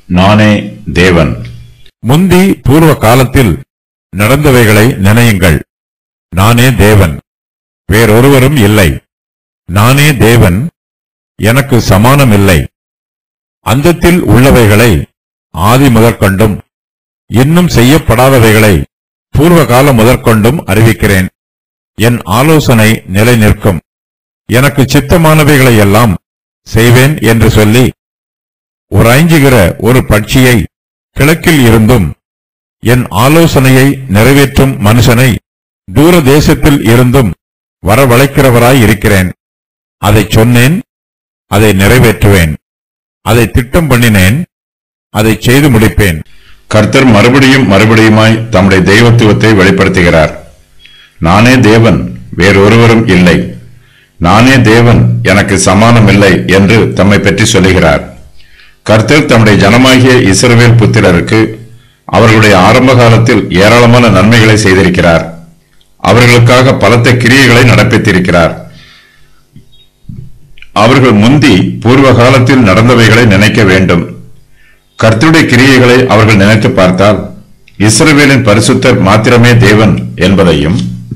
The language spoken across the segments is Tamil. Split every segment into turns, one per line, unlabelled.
நானே தேவன்
முந்தி பூர்வ காலத்தில் நடந்தவைகளை நினையுங்கள் நானே தேவன் வேறொருவரும் இல்லை நானே தேவன் எனக்கு சமானம் இல்லை அந்தத்தில் உள்ளவைகளை ஆதி முதற்கொண்டும் இன்னும் செய்யப்படாதவைகளை பூர்வ காலம் முதற்கொண்டும் அறிவிக்கிறேன் என் ஆலோசனை நிலை நிற்கும் எனக்கு சித்தமானவைகளை எல்லாம் செய்வேன் என்று சொல்லி உராய்ஞ்சுகிற ஒரு பட்சியை கிழக்கில் இருந்தும் என் ஆலோசனையை நிறைவேற்றும் மனுஷனை தூர தேசத்தில் இருந்தும் வரவழைக்கிறவராய் இருக்கிறேன் அதைச் சொன்னேன் அதை நிறைவேற்றுவேன் அதை திட்டம் பண்ணினேன் அதை செய்து முடிப்பேன்
கர்த்தர் மறுபடியும் மறுபடியுமாய் தம்முடைய தெய்வத்துவத்தை வெளிப்படுத்துகிறார் நானே தேவன் வேறொருவரும் இல்லை நானே தேவன் எனக்கு சமானம் இல்லை என்று தம்மை பற்றி சொல்லுகிறார் கர்த்தர் தம்முடைய ஜனமாகிய இஸ்ரவேல் புத்திரருக்கு அவர்களுடைய ஆரம்ப காலத்தில் ஏராளமான நன்மைகளை செய்திருக்கிறார் அவர்களுக்காக பலத்த கிரியைகளை நடப்பித்திருக்கிறார் அவர்கள் முந்தி பூர்வ காலத்தில் நடந்தவைகளை நினைக்க வேண்டும் கர்த்தருடைய கிரியைகளை அவர்கள் நினைத்து பார்த்தால் இஸ்ரவேலின் பரிசுத்தர் மாத்திரமே தேவன் என்பதையும்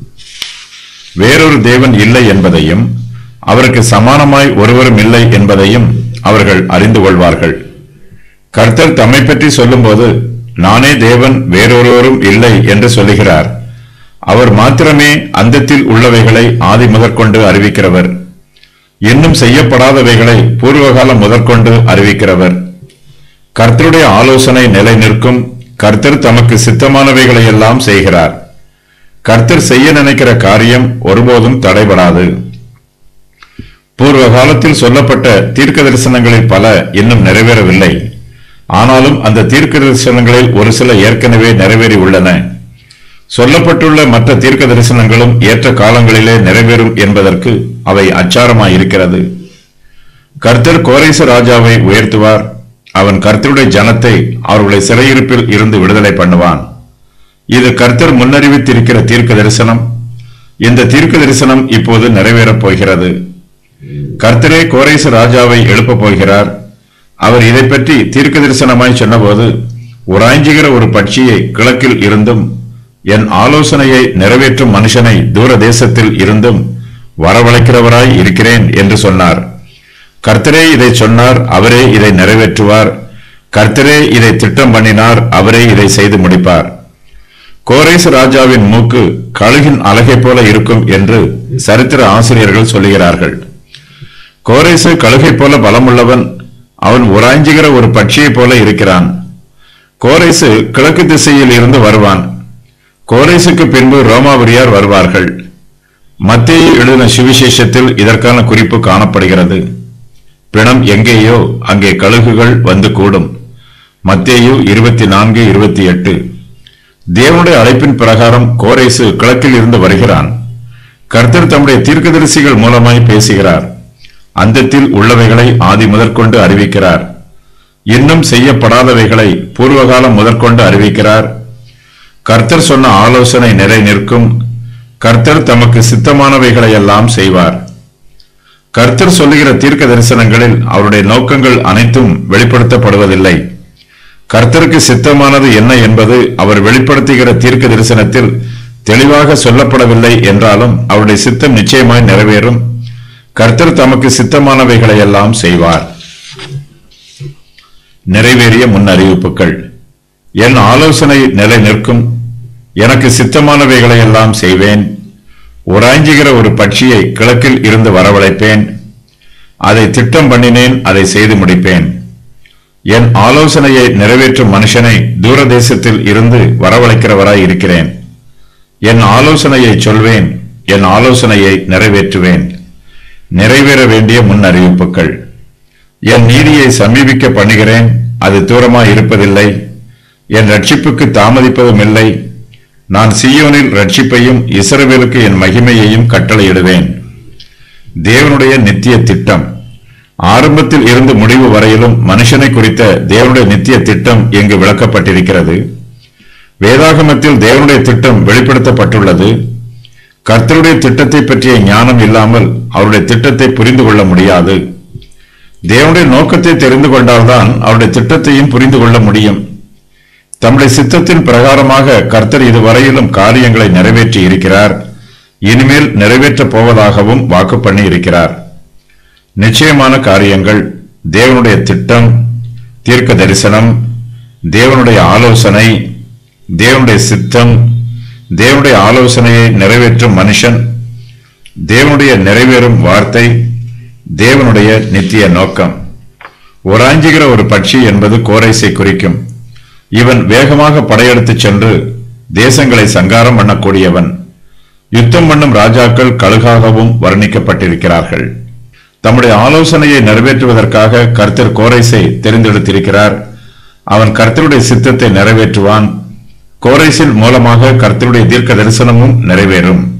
வேறொரு தேவன் இல்லை என்பதையும் அவருக்கு சமானமாய் ஒருவரும் இல்லை என்பதையும் அவர்கள் அறிந்து கொள்வார்கள் கர்த்தர் தம்மை பற்றி சொல்லும்போது நானே தேவன் வேறொருவரும் இல்லை என்று சொல்லுகிறார் அவர் மாத்திரமே அந்தத்தில் உள்ளவைகளை ஆதி முதற்கொண்டு அறிவிக்கிறவர் இன்னும் செய்யப்படாதவைகளை பூர்வகாலம் முதற்கொண்டு அறிவிக்கிறவர் கர்த்தருடைய ஆலோசனை நிலை நிற்கும் கர்த்தர் தமக்கு சித்தமானவைகளை எல்லாம் செய்கிறார் கர்த்தர் செய்ய நினைக்கிற காரியம் ஒருபோதும் தடைபடாது பூர்வ காலத்தில் சொல்லப்பட்ட தீர்க்க தரிசனங்களில் பல இன்னும் நிறைவேறவில்லை ஆனாலும் அந்த தீர்க்க தரிசனங்களில் ஒரு சில ஏற்கனவே நிறைவேறி உள்ளன சொல்லப்பட்டுள்ள மற்ற தீர்க்க தரிசனங்களும் ஏற்ற காலங்களிலே நிறைவேறும் என்பதற்கு அவை அச்சாரமாயிருக்கிறது கர்த்தர் கோரேச ராஜாவை உயர்த்துவார் அவன் கர்த்தருடைய ஜனத்தை அவர்களுடைய சிறையிருப்பில் இருந்து விடுதலை பண்ணுவான் இது கர்த்தர் முன்னறிவித்திருக்கிற தீர்க்க தரிசனம் இந்த தீர்க்க தரிசனம் இப்போது நிறைவேறப் போகிறது கர்த்தரே கோரேச ராஜாவை எழுப்பப் போகிறார் அவர் இதை பற்றி தீர்க்க தரிசனமாய் சொன்னபோது உராய்ஞ்சுகிற ஒரு பட்சியை கிழக்கில் இருந்தும் என் ஆலோசனையை நிறைவேற்றும் மனுஷனை தூர தேசத்தில் இருந்தும் வரவழைக்கிறவராய் இருக்கிறேன் என்று சொன்னார் கர்த்தரே இதை சொன்னார் அவரே இதை நிறைவேற்றுவார் கர்த்தரே இதை திட்டம் பண்ணினார் அவரே இதை செய்து முடிப்பார் கோரேசு ராஜாவின் மூக்கு கழுகின் அழகை போல இருக்கும் என்று சரித்திர ஆசிரியர்கள் சொல்லுகிறார்கள் கோரேசு கழுகை போல பலமுள்ளவன் அவன் உராய்ஞ்சுகிற ஒரு பட்சியைப் போல இருக்கிறான் கோரேசு கிழக்கு திசையில் இருந்து வருவான் கோரேசுக்கு பின்பு ரோமாபுரியார் வருவார்கள் மத்தேயு எழுதின சுவிசேஷத்தில் இதற்கான குறிப்பு காணப்படுகிறது பிணம் எங்கேயோ அங்கே கழுகுகள் வந்து கூடும் மத்தேயு இருபத்தி நான்கு இருபத்தி எட்டு தேவனுடைய அழைப்பின் பிரகாரம் கோரேசு கிழக்கில் இருந்து வருகிறான் கர்த்தர் தம்முடைய தீர்க்கதரிசிகள் மூலமாய் பேசுகிறார் அந்தத்தில் உள்ளவைகளை ஆதி முதற்கொண்டு அறிவிக்கிறார் இன்னும் செய்யப்படாதவைகளை பூர்வகாலம் முதற்கொண்டு அறிவிக்கிறார் கர்த்தர் சொன்ன ஆலோசனை நிலை நிற்கும் கர்த்தர் தமக்கு சித்தமானவைகளை எல்லாம் செய்வார் கர்த்தர் சொல்லுகிற தீர்க்க தரிசனங்களில் அவருடைய நோக்கங்கள் அனைத்தும் வெளிப்படுத்தப்படுவதில்லை கர்த்தருக்கு சித்தமானது என்ன என்பது அவர் வெளிப்படுத்துகிற தீர்க்க தரிசனத்தில் தெளிவாக சொல்லப்படவில்லை என்றாலும் அவருடைய சித்தம் நிச்சயமாய் நிறைவேறும் கர்த்தர் தமக்கு சித்தமானவைகளை எல்லாம் செய்வார் நிறைவேறிய முன் அறிவிப்புகள் என் ஆலோசனை நிலை நிற்கும் எனக்கு சித்தமானவைகளை எல்லாம் செய்வேன் உராய்ஞ்சுகிற ஒரு பட்சியை கிழக்கில் இருந்து வரவழைப்பேன் அதை திட்டம் பண்ணினேன் அதை செய்து முடிப்பேன் என் ஆலோசனையை நிறைவேற்றும் மனுஷனை தூர தேசத்தில் இருந்து வரவழைக்கிறவராய் இருக்கிறேன் என் ஆலோசனையை சொல்வேன் என் ஆலோசனையை நிறைவேற்றுவேன் நிறைவேற வேண்டிய முன் அறிவிப்புகள் என் நீதியை சமீபிக்க பண்ணுகிறேன் அது தூரமாய் இருப்பதில்லை என் ரட்சிப்புக்கு தாமதிப்பதும் இல்லை நான் சீயோனில் ரட்சிப்பையும் இஸ்ரவேலுக்கு என் மகிமையையும் கட்டளையிடுவேன் தேவனுடைய நித்திய திட்டம் ஆரம்பத்தில் இருந்து முடிவு வரையிலும் மனுஷனை குறித்த தேவனுடைய நித்திய திட்டம் இங்கு விளக்கப்பட்டிருக்கிறது வேதாகமத்தில் தேவனுடைய திட்டம் வெளிப்படுத்தப்பட்டுள்ளது கர்த்தருடைய திட்டத்தை பற்றிய ஞானம் இல்லாமல் அவருடைய திட்டத்தை புரிந்து கொள்ள முடியாது தேவனுடைய நோக்கத்தை தெரிந்து கொண்டால்தான் அவருடைய திட்டத்தையும் புரிந்து கொள்ள முடியும் தம்முடைய சித்தத்தின் பிரகாரமாக கர்த்தர் இதுவரையிலும் காரியங்களை நிறைவேற்றி இருக்கிறார் இனிமேல் நிறைவேற்றப் போவதாகவும் வாக்கு பண்ணி இருக்கிறார் நிச்சயமான காரியங்கள் தேவனுடைய திட்டம் தீர்க்க தரிசனம் தேவனுடைய ஆலோசனை தேவனுடைய சித்தம் தேவனுடைய ஆலோசனையை நிறைவேற்றும் மனுஷன் தேவனுடைய நிறைவேறும் வார்த்தை தேவனுடைய நித்திய நோக்கம் ஒராஞ்சுகிற ஒரு பட்சி என்பது கோரைசை குறிக்கும் இவன் வேகமாக படையெடுத்துச் சென்று தேசங்களை சங்காரம் பண்ணக்கூடியவன் யுத்தம் பண்ணும் ராஜாக்கள் கழுகாகவும் வர்ணிக்கப்பட்டிருக்கிறார்கள் தம்முடைய ஆலோசனையை நிறைவேற்றுவதற்காக கர்த்தர் கோரைசை தெரிந்தெடுத்திருக்கிறார் அவன் கர்த்தருடைய சித்தத்தை நிறைவேற்றுவான் கோரைசின் மூலமாக கர்த்தருடைய தீர்க்க தரிசனமும் நிறைவேறும்